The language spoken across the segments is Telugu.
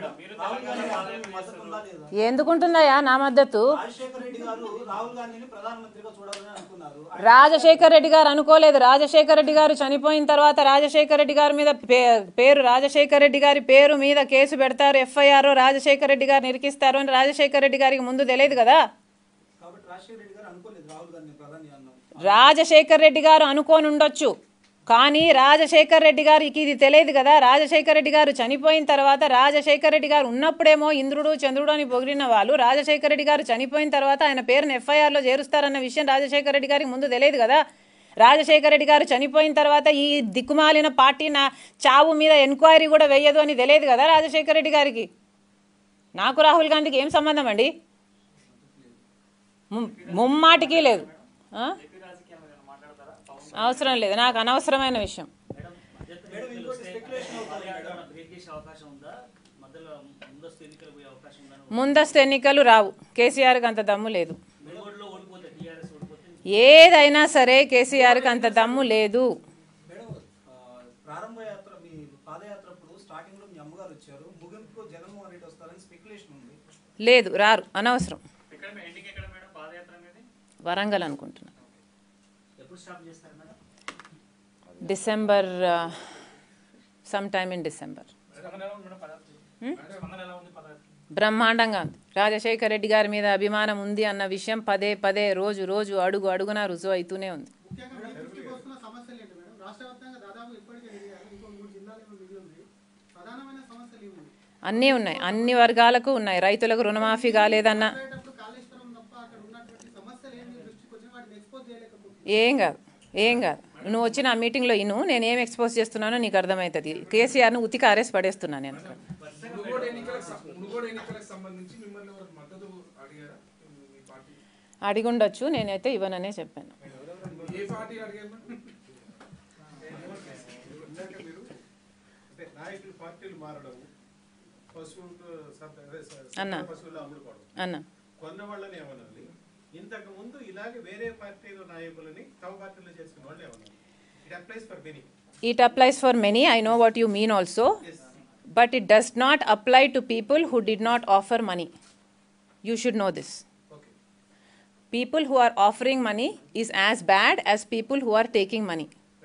రాహుల్ గాంధీ గారికి మద్దతు ఉందా లేదా ఎందుకుంటుందయ్యా నా మద్దతు రాజశేఖర రెడ్డి గారు రాహుల్ గాంధీని ప్రధానమంత్రిగా చూడాలని అనుకున్నారు రాజశేఖర్ రెడ్డి గారు అనుకోలేదు రాజశేఖర్ రెడ్డి గారు చనిపోయిన తర్వాత రాజశేఖర్ రెడ్డి గారి మీద పే- పేరు రాజశేఖర్ రెడ్డి గారి పేరు మీద కేసు పెడతారు ఎఫ్ఐఆర్ రాజశేఖర్ రెడ్డి గారు నిరికిస్తారు అని రాజశేఖర్ రెడ్డి గారికి ముందు తెలియదు కదా కాబట్టి రాజశేఖర రెడ్డి గారు అనుకోలేదు రాహుల్ గాంధీని ప్రధాని అన్నారు రాజశేఖర్ రెడ్డి గారు అనుకోని ఉండొచ్చు కానీ రాజశేఖర్ రెడ్డి గారికి ఇది తెలియదు కదా రాజశేఖర్ రెడ్డి గారు చనిపోయిన తర్వాత రాజశేఖర్ రెడ్డి గారు ఉన్నప్పుడేమో ఇంద్రుడు చంద్రుడు అని పొగిడిన వాళ్ళు రాజశేఖర్ రెడ్డి గారు చనిపోయిన తర్వాత ఆయన పేరును ఎఫ్ఐఆర్లో చేరుస్తారన్న విషయం రాజశేఖర్ రెడ్డి గారికి ముందు తెలియదు కదా రాజశేఖర రెడ్డి గారు చనిపోయిన తర్వాత ఈ దిక్కుమాలిన పార్టీ నా చావు మీద ఎంక్వైరీ కూడా వేయదు అని తెలియదు కదా రాజశేఖర రెడ్డి గారికి నాకు రాహుల్ గాంధీకి ఏం సంబంధం అండి ము- ముమ్మాటికి లేదు ఆ? అవసరం లేదు నాకు అనవసరమైన విషయం మేడం ఇంకోటి స్పెక్యులేషన్ అవుతుంది మేడం బ్రేక్ చేసే అవకాశం ఉందా మధ్యలో ముందస్తు ఎన్నికలు పోయే అవకాశం ఉందా ముందస్తు ఎన్నికలు రావు కేసీఆర్కి అంత దమ్ము లేదు మునుగోడులో ఓడిపోతే టీఆర్ఎస్ ఓడిపోతే ఏదైనా సరే కేసీఆర్కి అంత దమ్ము లేదు మేడం ఆ, ప్రారంభ యాత్ర మీ పాదయాత్ర అప్పుడు స్టార్టింగ్ లో మీ అమ్మగారు వచ్చారు ముగింపులో జగన్మోహన్ రెడ్డి వస్తారని స్పెక్యులేషన్ ఉంది లేదు రారు అనవసరం ఎక్కడ ఎండింగ్ ఎక్కడ మేడం పాదయాత్ర అనేది వరంగల్ అనుకుంటున్నా ఎప్పుడు స్టాప్ చేస్తారు madam December some time in December బ్రహ్మాండంగా ఉంది రాజశేఖర్ రెడ్డి గారి మీద అభిమానం ఉంది అన్న విషయం పదే పదే రోజు రోజు అడుగు అడుగున రుజువు అవుతూనే ఉంది ముఖ్యంగా మీ దృష్టికి వస్తున్న సమస్యలు ఏంటి మేడం రాష్ట్ర వ్యాప్తంగా దాదాపు ఇప్పటికే ఎదిగారు ఇంకో మూడు జిల్లాలు ఏమో మిగిలి ఉంది ప్రధానమైన సమస్యలు ఇవి అన్నీ ఉన్నాయి అన్ని వర్గాలకు ఉన్నాయి రైతులకు రుణమాఫీ కాలేదన్న మాట్లాడేటప్పుడు కాళేశ్వరం తప్ప అక్కడ ఉన్నటువంటి సమస్యలు ఏమి మీ దృష్టికి వచ్చి వాటిని ఎక్స్పోజ్ చేయలేకపోతుంది ఏం కాదు ఏం కాదు నువ్వు వచ్చిన ఆ మీటింగ్లో ఇను నేను ఏం ఎక్స్పోజ్ చేస్తున్నానో నీకు అర్థమవుతుంది కేసీఆర్ను ఉతికి ఆరేసి పడేస్తున్నాను నేను అక్కడ. మునుగోడు ఎన్నికలకు సం- మునుగోడు ఎన్నికలకు సంబంధించి మిమ్మల్ని ఎవరు మద్దతు అడిగారా మీ పార్టీ అడిగుండొచ్చు నేనైతే ఇవ్వననే చెప్పాను ఏ పార్టీ అడిగారు మేడం? ఇందాక మీరు అంటే నాయకులు పార్టీలు మారడం పశువులు సత- అదే స- అన్న. పశువులు అమ్ముడుకోవడం అన్న కొన్న వాళ్ళని ఏమనాలి ఇంతకు ముందు ఇలాగే వేరే పార్టీల నాయకులని తమ పార్టీలో చేసుకున్న వాళ్ళు ఏమనాలి it applies for many it applies for many I know what you mean also but it does not apply to people who did not offer money you should know this okay people who are offering money is as bad as people who are taking money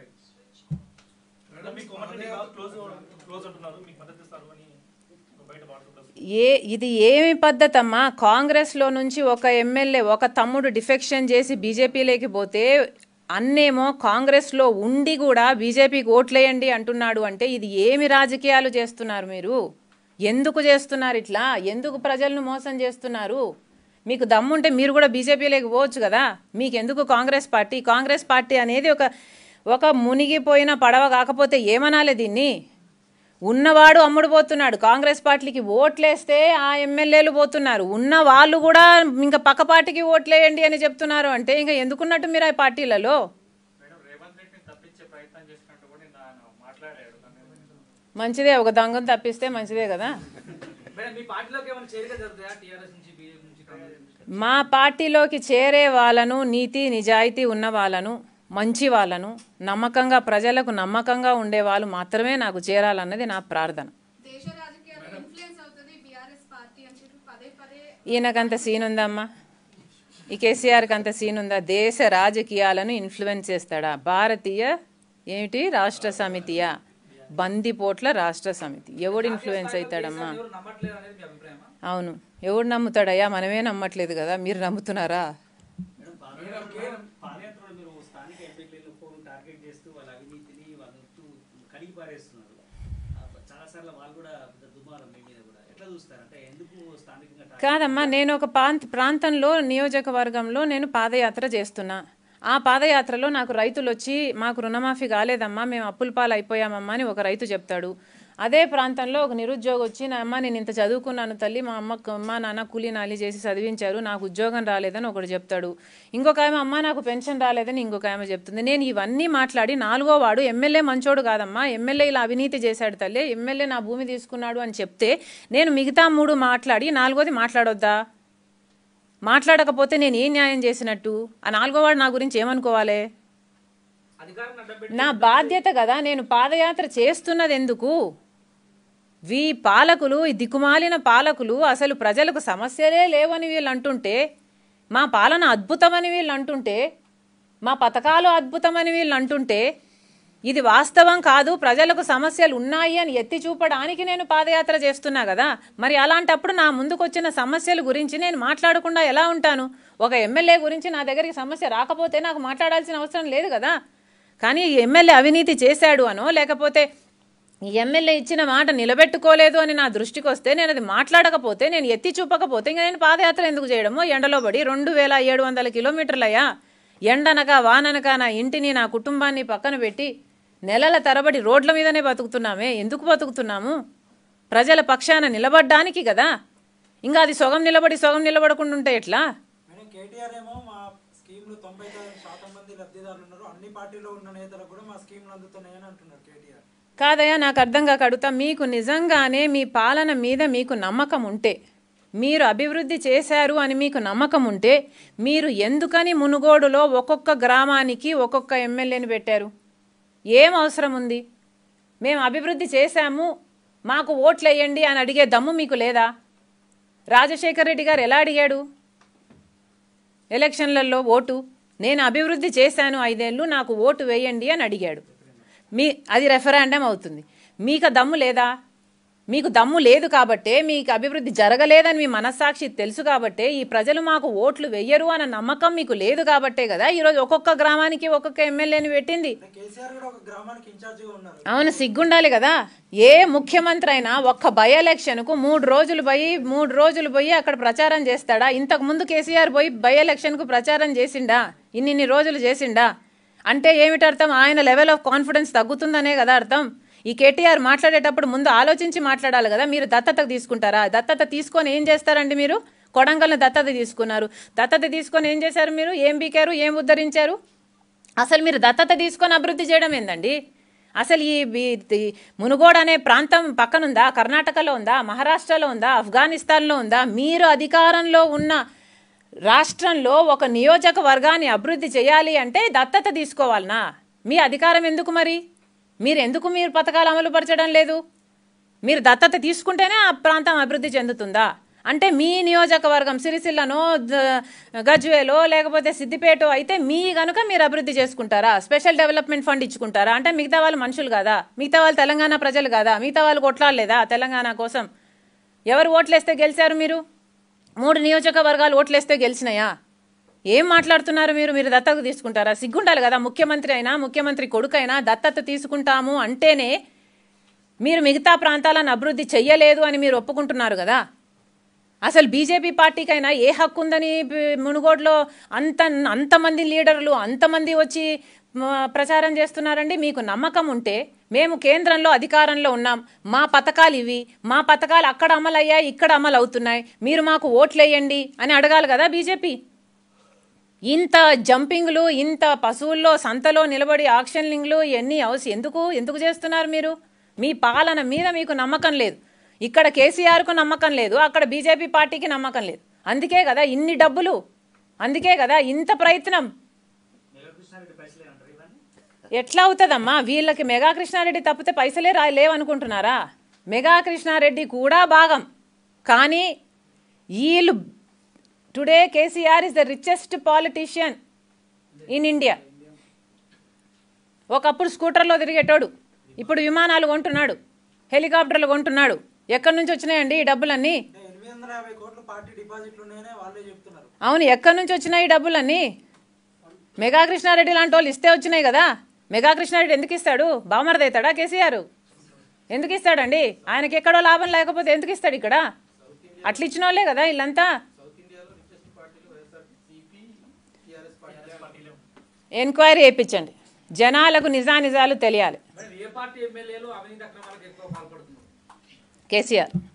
మీకు కోమటిరెడ్డి గారు క్లోజ్ క్లోజ్ అంటున్నారు మీకు మద్దతు ఇస్తారు అని బయట మాట్లాడుతున్నారు ఏ ఇది ఏమి పద్ధతి అమ్మా కాంగ్రెస్లో నుంచి ఒక ఎమ్మెల్యే ఒక తమ్ముడు డిఫెక్షన్ చేసి బీజేపీలోకి పోతే అన్నేమో కాంగ్రెస్లో ఉండి కూడా బీజేపీకి ఓట్లేయండి అంటున్నాడు అంటే ఇది ఏమి రాజకీయాలు చేస్తున్నారు మీరు ఎందుకు చేస్తున్నారు ఇట్లా ఎందుకు ప్రజలను మోసం చేస్తున్నారు మీకు దమ్ముంటే మీరు కూడా బీజేపీలోకి పోవచ్చు కదా మీకు ఎందుకు కాంగ్రెస్ పార్టీ కాంగ్రెస్ పార్టీ అనేది ఒక ఒక మునిగిపోయిన పడవ కాకపోతే ఏమనాలి దీన్ని ఉన్నవాడు అమ్ముడు పోతున్నాడు కాంగ్రెస్ పార్టీకి ఓట్లేస్తే ఆ ఎమ్మెల్యేలు పోతున్నారు ఉన్న వాళ్ళు కూడా ఇంకా పక్క పార్టీకి ఓట్లేయండి అని చెప్తున్నారు అంటే ఇంకా ఎందుకున్నట్టు మీరు ఆ పార్టీలలో మేడం రేవంత్ రెడ్డిని తప్పించే ప్రయత్నం చేసినట్టు కూడా నిన్న ఆయన మాట్లాడాడు దాని మీద. మంచిదే ఒక దొంగను తప్పిస్తే మంచిదే కదా మేడం మీ పార్టీలోకి ఏమైనా చేరిక జరుగుతాయా టీఆర్ఎస్ నుంచి బీజేపీ నుంచి కాంగ్రెస్ నుంచి మా పార్టీలోకి చేరే వాళ్ళను నీతి నిజాయితీ ఉన్న వాళ్ళను మంచి వాళ్ళను నమ్మకంగా ప్రజలకు నమ్మకంగా ఉండే వాళ్ళు మాత్రమే నాకు చేరాలన్నది నా ప్రార్థన దేశ రాజకీయాల్లో ఇన్ఫ్లుయెన్స్ అవుతుంది బీఆర్ఎస్ పార్టీ అని చెప్పి పదే పదే ఈయనకంత సీన్ ఉందమ్మా ఈ కేసీఆర్కి అంత సీన్ ఉందా దేశ రాజకీయాలను ఇన్ఫ్లుయెన్స్ చేస్తాడా భారతీయ ఏమిటి రాష్ట్ర సమితియా బందిపోట్ల రాష్ట్ర సమితి ఎవడు ఇన్ఫ్లుయెన్స్ అవుతాడమ్మా ఎవరు నమ్మట్లేదు అనేది మీ అభిప్రాయమా అవును ఎవడు నమ్ముతాడయ్యా మనమే నమ్మట్లేదు కదా మీరు నమ్ముతున్నారా పాదయాత్రలో మీరు స్థానిక ఎమ్మెల్యేలకు టార్గెట్ చేస్తూ వాళ్ళ అవినీతిని వాళ్ళ కడిగి పారేస్తున్నారు చాలా సార్లు వాళ్ళు కూడా పెద్ద దుమారం మీ మీద కూడా ఎట్లా చూస్తారు అంటే ఎందుకు స్థానికంగా target కాదమ్మా నేను ఒక ప్రాంత ప్రాంతంలో నియోజకవర్గంలో నేను పాదయాత్ర చేస్తున్నా ఆ పాదయాత్రలో నాకు రైతులు వచ్చి మాకు రుణమాఫీ కాలేదమ్మా మేము అప్పుల పాలు అయిపోయామమ్మా అని ఒక రైతు చెప్తాడు అదే ప్రాంతంలో ఒక నిరుద్యోగి వచ్చి నా అమ్మ నేను ఇంత చదువుకున్నాను తల్లి మా అమ్మ అమ్మ నాన్న కూలీ నాలి చేసి చదివించారు నాకు ఉద్యోగం రాలేదని ఒకడు చెప్తాడు ఇంకొక ఆమె అమ్మ నాకు పెన్షన్ రాలేదని ఇంకొక ఆమె చెప్తుంది నేను ఇవన్నీ మాట్లాడి నాలుగో వాడు ఎమ్మెల్యే మంచోడు కాదమ్మా ఎమ్మెల్యే ఇలా అవినీతి చేశాడు తల్లి ఎమ్మెల్యే నా భూమి తీసుకున్నాడు అని చెప్తే నేను మిగతా మూడు మాట్లాడి నాలుగోది మాట్లాడొద్దా మాట్లాడకపోతే నేను ఏం న్యాయం చేసినట్టు ఆ నాలుగోవాడు నా గురించి ఏమనుకోవాలి అధికారాన్ని అడ్డం పెట్టి నా బాధ్యత కదా నేను పాదయాత్ర చేస్తున్నది ఎందుకు వీ పాలకులు ఈ దిక్కుమాలిన పాలకులు అసలు ప్రజలకు సమస్యలే లేవని వీళ్ళు అంటుంటే మా పాలన అద్భుతమని వీళ్ళు అంటుంటే మా పథకాలు అద్భుతమని వీళ్ళు అంటుంటే ఇది వాస్తవం కాదు ప్రజలకు సమస్యలు ఉన్నాయి అని ఎత్తి చూపడానికి నేను పాదయాత్ర చేస్తున్నా కదా మరి అలాంటప్పుడు నా ముందుకు వచ్చిన సమస్యల గురించి నేను మాట్లాడకుండా ఎలా ఉంటాను ఒక ఎమ్మెల్యే గురించి నా దగ్గరికి సమస్య రాకపోతే నాకు మాట్లాడాల్సిన అవసరం లేదు కదా కానీ ఈ ఎమ్మెల్యే అవినీతి చేశాడు అనో లేకపోతే ఈ ఎమ్మెల్యే ఇచ్చిన మాట నిలబెట్టుకోలేదు అని నా దృష్టికి వస్తే నేను అది మాట్లాడకపోతే నేను ఎత్తి చూపకపోతే ఇంకా నేను పాదయాత్ర ఎందుకు చేయడము ఎండలో పడి రెండు వేల ఏడు వందల కిలోమీటర్లయ్యా ఎండనక వాననక నా ఇంటిని నా కుటుంబాన్ని పక్కన పెట్టి నెలల తరబడి రోడ్ల మీదనే బతుకుతున్నామే ఎందుకు బతుకుతున్నాము ప్రజల పక్షాన నిలబడ్డానికి కదా ఇంకా అది సొగం నిలబడి సొగం నిలబడకుండా ఉంటే ఎట్లా మేడం కేటీఆర్ ఏమో మా స్కీమ్లు తొంభై శాతం మంది లబ్ధిదారులు ఉన్నారు అన్ని పార్టీలో ఉన్న నేతలకు కూడా మా స్కీమ్లు అందుతున్నాయని అంటున్నారు కేటీఆర్ కాదయ్యా నాకు అర్థం కాక అడుగుతా మీకు నిజంగానే మీ పాలన మీద మీకు నమ్మకం ఉంటే మీరు అభివృద్ధి చేశారు అని మీకు నమ్మకం ఉంటే మీరు ఎందుకని మునుగోడులో ఒక్కొక్క గ్రామానికి ఒక్కొక్క ఎమ్మెల్యేని పెట్టారు ఏం అవసరం ఉంది మేము అభివృద్ధి చేశాము మాకు ఓట్లు వేయండి అని అడిగే దమ్ము మీకు లేదా రాజశేఖర్ రెడ్డి గారు ఎలా అడిగాడు ఎలక్షన్లలో ఓటు నేను అభివృద్ధి చేశాను ఐదేళ్ళు నాకు ఓటు వేయండి అని అడిగాడు మీ అది రెఫరాండం అవుతుంది మీకు ఆ దమ్ము లేదా మీకు దమ్ము లేదు కాబట్టే మీకు అభివృద్ధి జరగలేదని మీ మనస్సాక్షి తెలుసు కాబట్టే ఈ ప్రజలు మాకు ఓట్లు వెయ్యరు అన్న నమ్మకం మీకు లేదు కాబట్టే కదా ఈరోజు ఒక్కొక్క గ్రామానికి ఒక్కొక్క ఎమ్మెల్యేని పెట్టింది కేసీఆర్ కూడా ఒక గ్రామానికి ఇన్ఛార్జిగా ఉన్నారు అవును సిగ్గుండాలి కదా ఏ ముఖ్యమంత్రి అయినా ఒక్క బై ఎలక్షన్కు మూడు రోజులు పోయి మూడు రోజులు పోయి అక్కడ ప్రచారం చేస్తాడా ఇంతకు ముందు కేసీఆర్ పోయి బై ఎలక్షన్కు ప్రచారం చేసిండా ఇన్నిన్ని రోజులు చేసిండా అంటే ఏమిటి అర్థం ఆయన లెవెల్ ఆఫ్ కాన్ఫిడెన్స్ తగ్గుతుందనే కదా అర్థం ఈ కేటీఆర్ మాట్లాడేటప్పుడు ముందు ఆలోచించి మాట్లాడాలి కదా మీరు దత్తత తీసుకుంటారా దత్తత తీసుకొని ఏం చేస్తారండి మీరు కొడంగల్ని దత్తత తీసుకున్నారు దత్తత తీసుకొని ఏం చేశారు మీరు ఏం బీకారు ఏం ఉద్ధరించారు అసలు మీరు దత్తత తీసుకొని అభివృద్ధి చేయడం ఏందండి అసలు ఈ ఈ- ఈ మునుగోడు అనే ప్రాంతం పక్కనుందా కర్ణాటకలో ఉందా మహారాష్ట్రలో ఉందా ఆఫ్ఘనిస్తాన్లో ఉందా మీరు అధికారంలో ఉన్న రాష్ట్రంలో ఒక నియోజకవర్గాన్ని అభివృద్ధి చేయాలి అంటే దత్తత తీసుకోవాలనా మీ అధికారం ఎందుకు మరి మీరు ఎందుకు మీరు పథకాలు అమలు పరచడం లేదు మీరు దత్తత తీసుకుంటేనే ఆ ప్రాంతం అభివృద్ధి చెందుతుందా అంటే మీ నియోజకవర్గం సిరిసిల్లనో ద- గజ్వేలో లేకపోతే సిద్దిపేట అయితే మీ గనుక మీరు అభివృద్ధి చేసుకుంటారా స్పెషల్ డెవలప్మెంట్ ఫండ్ ఇచ్చుకుంటారా అంటే మిగతా వాళ్ళు మనుషులు కాదా మిగతా వాళ్ళు తెలంగాణ ప్రజలు కాదా మిగతా వాళ్ళు కొట్లాడలేదా తెలంగాణ కోసం ఎవరు ఓట్లేస్తే గెలిచారు మీరు మూడు నియోజకవర్గాలు ఓట్లేస్తే గెలిచినాయా ఏం మాట్లాడుతున్నారు మీరు మీరు దత్తత తీసుకుంటారా సిగ్గుండాలి కదా ముఖ్యమంత్రి అయినా ముఖ్యమంత్రి కొడుకైనా దత్తత తీసుకుంటాము అంటేనే మీరు మిగతా ప్రాంతాలను అభివృద్ధి చెయ్యలేదు అని మీరు ఒప్పుకుంటున్నారు కదా అసలు బీజేపీ పార్టీకైనా ఏ హక్కు ఉందని బి- మునుగోడులో అంత అంతమంది లీడర్లు అంతమంది వచ్చి మ, ప్రచారం చేస్తున్నారండి మీకు నమ్మకం ఉంటే మేము కేంద్రంలో అధికారంలో ఉన్నాం మా పథకాలు ఇవి మా పథకాలు అక్కడ అమలయ్యాయి ఇక్కడ అమలు అవుతున్నాయి మీరు మాకు ఓట్లేయండి అని అడగాలి కదా బీజేపీ ఇంత జంపింగ్లు ఇంత పశువుల్లో సంతలో నిలబడి ఆక్షన్లింగ్లు ఇవన్నీ అవసరం ఎందుకు ఎందుకు చేస్తున్నారు మీరు మీ పాలన మీద మీకు నమ్మకం లేదు ఇక్కడ కేసీఆర్కు నమ్మకం లేదు అక్కడ బీజేపీ పార్టీకి నమ్మకం లేదు అందుకే కదా ఇన్ని డబ్బులు అందుకే కదా ఇంత ప్రయత్నం మెగాకృష్ణారెడ్డి పైసలే అంటారు ఇవన్నీ ఎట్లా అవుతుందమ్మా వీళ్ళకి మెగా కృష్ణారెడ్డి తప్పితే పైసలే రా లేవనుకుంటున్నారా మెగా కృష్ణారెడ్డి కూడా భాగం కానీ వీళ్ళు today KCR is the richest politician in India ఒకప్పుడు స్కూటర్లో తిరిగేటోడు ఇప్పుడు విమానాలు కొంటున్నాడు హెలికాప్టర్లు కొంటున్నాడు ఎక్కడి నుంచి వచ్చినాయండి ఈ డబ్బులన్నీ అంటే ఎనిమిది వందల యాభై కోట్లు పార్టీ డిపాజిట్లు ఉన్నాయని వాళ్ళే చెప్తున్నారు అవును ఎక్కడి నుంచి వచ్చినాయి ఈ డబ్బులన్నీ మెగా కృష్ణారెడ్డి లాంటి వాళ్ళు ఇస్తే వచ్చినాయి కదా మెగా కృష్ణారెడ్డి ఎందుకు ఇస్తాడు బామరది అవుతాడా కేసీఆర్ ఎందుకు ఇస్తాడండి ఆయనకి ఎక్కడో లాభం లేకపోతే ఎందుకు ఇస్తాడు ఇక్కడ అట్లా ఇచ్చిన వాళ్ళే కదా వీళ్ళంతా ఎంక్వైరీ చేయించండి జనాలకు నిజానిజాలు తెలియాలి మరి ఏ పార్టీ ఎమ్మెల్యేలు అవినీతి అక్రమాలకు ఎక్కువ పాల్పడుతున్నారు కేసీఆర్